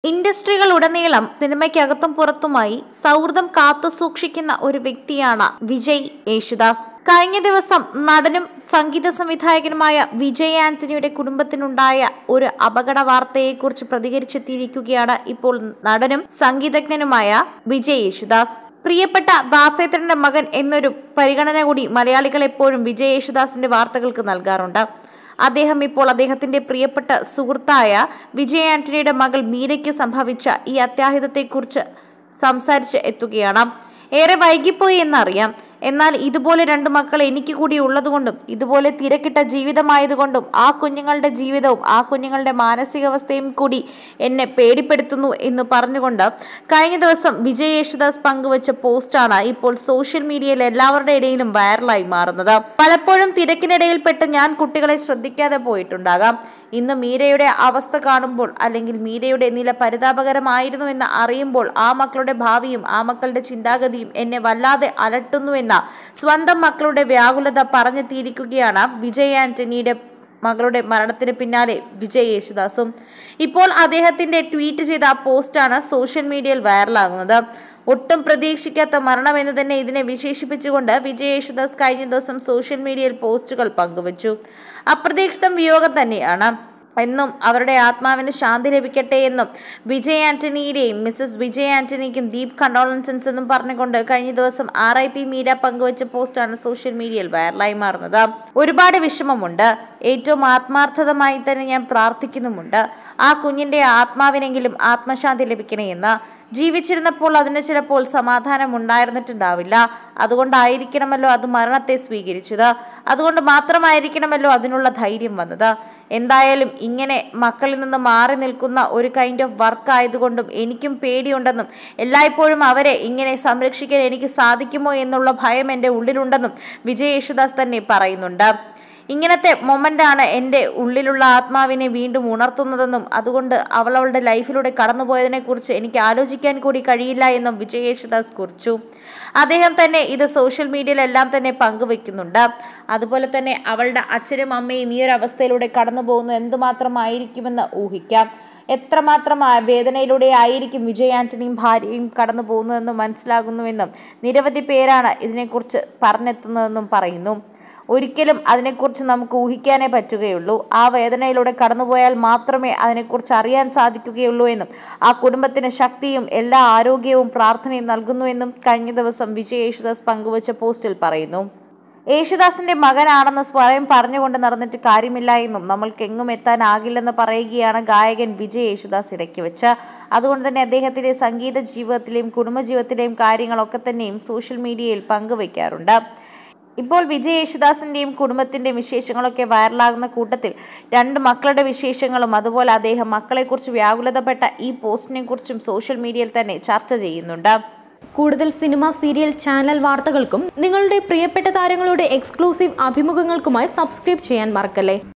ഇൻഡസ്ട്രികളുടനീളം സിനിമയ്ക്കകത്തും പുറത്തുമായി സൗഹൃദം കാത്തുസൂക്ഷിക്കുന്ന ഒരു വ്യക്തിയാണ് വിജയ് യേശുദാസ് കഴിഞ്ഞ ദിവസം നടനും സംഗീത സംവിധായകനുമായ വിജയ് ആന്റണിയുടെ കുടുംബത്തിനുണ്ടായ ഒരു അപകട വാർത്തയെക്കുറിച്ച് പ്രതികരിച്ചെത്തിയിരിക്കുകയാണ് ഇപ്പോൾ നടനും സംഗീതജ്ഞനുമായ വിജയ് യേശുദാസ് പ്രിയപ്പെട്ട ദാസേന്ദ്രന്റെ മകൻ എന്നൊരു പരിഗണന കൂടി മലയാളികൾ എപ്പോഴും വിജയ് യേശുദാസിന്റെ വാർത്തകൾക്ക് നൽകാറുണ്ട് അദ്ദേഹം ഇപ്പോൾ അദ്ദേഹത്തിന്റെ പ്രിയപ്പെട്ട സുഹൃത്തായ വിജയ് ആന്റണിയുടെ മകൾ മീരയ്ക്ക് സംഭവിച്ച ഈ അത്യാഹിതത്തെക്കുറിച്ച് സംസാരിച്ച് എത്തുകയാണ് ഏറെ വൈകിപ്പോയി എന്നറിയാം എന്നാൽ ഇതുപോലെ രണ്ട് മക്കൾ എനിക്ക് കൂടി ഉള്ളതുകൊണ്ടും ഇതുപോലെ തിരക്കിട്ട ജീവിതമായതുകൊണ്ടും ആ കുഞ്ഞുങ്ങളുടെ ജീവിതവും ആ കുഞ്ഞുങ്ങളുടെ മാനസികാവസ്ഥയും കൂടി എന്നെ പേടിപ്പെടുത്തുന്നു എന്ന് പറഞ്ഞുകൊണ്ട് കഴിഞ്ഞ ദിവസം വിജയ് യേശുദാസ് പങ്കുവച്ച പോസ്റ്റാണ് ഇപ്പോൾ സോഷ്യൽ മീഡിയയിൽ എല്ലാവരുടെ ഇടയിലും വൈറലായി മാറുന്നത് പലപ്പോഴും തിരക്കിനിടയിൽപ്പെട്ട് ഞാൻ കുട്ടികളെ ശ്രദ്ധിക്കാതെ പോയിട്ടുണ്ടാകാം ഇന്ന് മീരയുടെ അവസ്ഥ കാണുമ്പോൾ അല്ലെങ്കിൽ മീരയുടെ നില പരിതാപകരമായിരുന്നു എന്ന് അറിയുമ്പോൾ ആ മക്കളുടെ ഭാവിയും ആ മക്കളുടെ ചിന്താഗതിയും എന്നെ വല്ലാതെ അലട്ടുന്നുവെന്ന സ്വന്തം മക്കളുടെ വ്യാകുലത പറഞ്ഞെത്തിയിരിക്കുകയാണ് വിജയ് ആന്റണിയുടെ മകളുടെ മരണത്തിന് പിന്നാലെ വിജയ് യേശുദാസും ഇപ്പോൾ അദ്ദേഹത്തിന്റെ ട്വീറ്റ് ചെയ്ത ആ പോസ്റ്റാണ് സോഷ്യൽ മീഡിയയിൽ വൈറലാകുന്നത് ഒട്ടും പ്രതീക്ഷിക്കാത്ത മരണം എന്ന് തന്നെ ഇതിനെ വിശേഷിപ്പിച്ചുകൊണ്ട് വിജയ് യേശുദാസ് കഴിഞ്ഞ ദിവസം സോഷ്യൽ മീഡിയയിൽ പോസ്റ്റുകൾ പങ്കുവച്ചു അപ്രതീക്ഷിതം വിയോഗം തന്നെയാണ് എന്നും അവരുടെ ആത്മാവിന് ശാന്തി ലഭിക്കട്ടെ എന്നും വിജയ് ആന്റണിയുടെയും മിസസ് വിജയ് ആന്റണിക്കും ദീപ് കണ്ടോളൻസൻസ് എന്നും പറഞ്ഞുകൊണ്ട് കഴിഞ്ഞ ദിവസം ആർ ഐ പി മീര പങ്കുവച്ച പോസ്റ്റാണ് സോഷ്യൽ മീഡിയയിൽ വൈറലായി മാറുന്നത് ഒരുപാട് വിഷമമുണ്ട് ഏറ്റവും ആത്മാർത്ഥതമായി തന്നെ ഞാൻ പ്രാർത്ഥിക്കുന്നുമുണ്ട് ആ കുഞ്ഞിന്റെ ആത്മാവിനെങ്കിലും ആത്മശാന്തി ലഭിക്കണേ എന്ന് ജീവിച്ചിരുന്നപ്പോൾ അതിന് ചിലപ്പോൾ സമാധാനം ഉണ്ടായിരുന്നിട്ടുണ്ടാവില്ല അതുകൊണ്ടായിരിക്കണമല്ലോ അത് മരണത്തെ സ്വീകരിച്ചത് അതുകൊണ്ട് മാത്രമായിരിക്കണമല്ലോ അതിനുള്ള ധൈര്യം വന്നത് എന്തായാലും ഇങ്ങനെ മക്കളിൽ നിന്ന് മാറി നിൽക്കുന്ന ഒരു കൈൻഡ് ഓഫ് വർക്ക് ആയതുകൊണ്ടും എനിക്കും പേടിയുണ്ടെന്നും എല്ലായ്പ്പോഴും അവരെ ഇങ്ങനെ സംരക്ഷിക്കാൻ എനിക്ക് സാധിക്കുമോ എന്നുള്ള ഭയം എൻ്റെ ഉള്ളിലുണ്ടെന്നും വിജയ് യേശുദാസ് തന്നെ പറയുന്നുണ്ട് ഇങ്ങനത്തെ മൊമെൻ്റാണ് എൻ്റെ ഉള്ളിലുള്ള ആത്മാവിനെ വീണ്ടും ഉണർത്തുന്നതെന്നും അതുകൊണ്ട് അവൾ അവളുടെ ലൈഫിലൂടെ കടന്നുപോയതിനെക്കുറിച്ച് എനിക്ക് ആലോചിക്കാൻ കൂടി കഴിയില്ല എന്നും വിജയ് യേശുദാസ് കുറിച്ചു അദ്ദേഹം തന്നെ ഇത് സോഷ്യൽ മീഡിയയിലെല്ലാം തന്നെ പങ്കുവെക്കുന്നുണ്ട് അതുപോലെ തന്നെ അവളുടെ അച്ഛനും അമ്മയും ഈ ഒരു അവസ്ഥയിലൂടെ കടന്നു പോകുന്നത് എന്തുമാത്രമായിരിക്കുമെന്ന് ഊഹിക്കാം എത്രമാത്രം ആ വേദനയിലൂടെ ആയിരിക്കും വിജയ് ആന്റണിയും ഭാര്യയും കടന്നു പോകുന്നതെന്ന് മനസ്സിലാകുന്നുവെന്നും നിരവധി പേരാണ് ഇതിനെക്കുറിച്ച് പറഞ്ഞെത്തുന്നതെന്നും പറയുന്നു ഒരിക്കലും അതിനെക്കുറിച്ച് നമുക്ക് ഊഹിക്കാനേ പറ്റുകയുള്ളൂ ആ വേദനയിലൂടെ കടന്നുപോയാൽ മാത്രമേ അതിനെക്കുറിച്ച് അറിയാൻ സാധിക്കുകയുള്ളൂ എന്നും ആ കുടുംബത്തിന് ശക്തിയും എല്ലാ ആരോഗ്യവും പ്രാർത്ഥനയും നൽകുന്നുവെന്നും കഴിഞ്ഞ ദിവസം വിജയ് യേശുദാസ് പങ്കുവച്ച പോസ്റ്റിൽ പറയുന്നു യേശുദാസിന്റെ മകനാണെന്ന് സ്വയം പറഞ്ഞുകൊണ്ട് നടന്നിട്ട് കാര്യമില്ല എന്നും നമ്മൾക്ക് എങ്ങും എത്താനാകില്ലെന്ന് പറയുകയാണ് ഗായകൻ വിജയ് യേശുദാസ് ഇടയ്ക്ക് വെച്ച് അതുകൊണ്ട് തന്നെ അദ്ദേഹത്തിന്റെ സംഗീത ജീവിതത്തിലെയും കുടുംബജീവിതത്തിലെയും കാര്യങ്ങളൊക്കെ തന്നെയും സോഷ്യൽ മീഡിയയിൽ പങ്കുവയ്ക്കാറുണ്ട് ഇപ്പോൾ വിജയ് യേശുദാസിന്റെയും കുടുംബത്തിന്റെയും വിശേഷങ്ങളൊക്കെ വൈറലാകുന്ന കൂട്ടത്തിൽ രണ്ട് മക്കളുടെ വിശേഷങ്ങളും അതുപോലെ അദ്ദേഹം മക്കളെക്കുറിച്ച് വ്യാകുലതപ്പെട്ട ഈ പോസ്റ്റിനെ കുറിച്ചും സോഷ്യൽ മീഡിയയിൽ തന്നെ ചർച്ച ചെയ്യുന്നുണ്ട് കൂടുതൽ സിനിമ സീരിയൽ ചാനൽ വാർത്തകൾക്കും നിങ്ങളുടെ പ്രിയപ്പെട്ട താരങ്ങളുടെ എക്സ്ക്ലൂസീവ് അഭിമുഖങ്ങൾക്കുമായി സബ്സ്ക്രൈബ് ചെയ്യാൻ മറക്കല്ലേ